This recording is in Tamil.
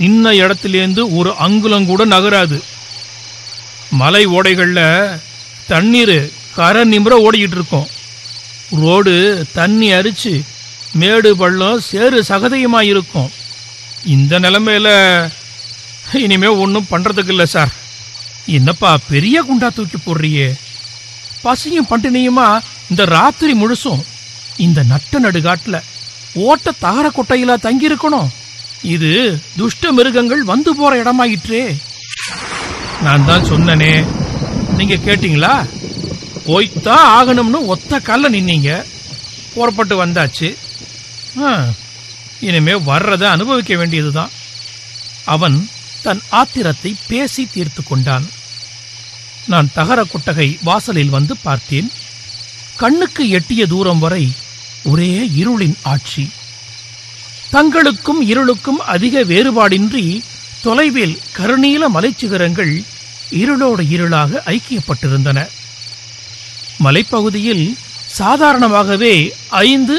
நின்ன இடத்திலேருந்து ஒரு அங்குலம் கூட நகராது மலை ஓடைகள்ல தண்ணீர் கரை நிமிர ஓடிக்கிட்டு இருக்கும் ரோடு தண்ணி அரிச்சு மேடு பள்ளம் சேறு சகதியுமா இருக்கும் இந்த நிலைமையில இனிமே ஒன்றும் பண்றதுக்கு இல்லை சார் என்னப்பா பெரிய குண்டா தூக்கி போடுறியே பசியும் பட்டினியுமா இந்த ராத்திரி முழுசும் இந்த நட்ட நடுகாட்டுல ஓட்ட தகர கொட்டையில தங்கி இருக்கணும் இது துஷ்ட மிருகங்கள் வந்து போற இடமாயிற்றே நான் தான் சொன்னனே நீங்க கேட்டீங்களா போய்த்தான் ஆகணும்னு ஒத்த கால்ல நின்னீங்க புறப்பட்டு வந்தாச்சு ஆ, இனிமே வர்றதை அனுபவிக்க வேண்டியதுதான் அவன் தன் ஆத்திரத்தை பேசி தீர்த்து கொண்டான் நான் தகர கொட்டகை வாசலில் வந்து பார்த்தேன் கண்ணுக்கு எட்டிய தூரம் வரை ஒரே இருளின் ஆட்சி தங்களுக்கும் இருளுக்கும் அதிக வேறுபாடின்றி தொலைவில் கருநீல மலைச்சிகரங்கள் இருளோடு இருளாக ஐக்கியப்பட்டிருந்தன மலைப்பகுதியில் சாதாரணமாகவே ஐந்து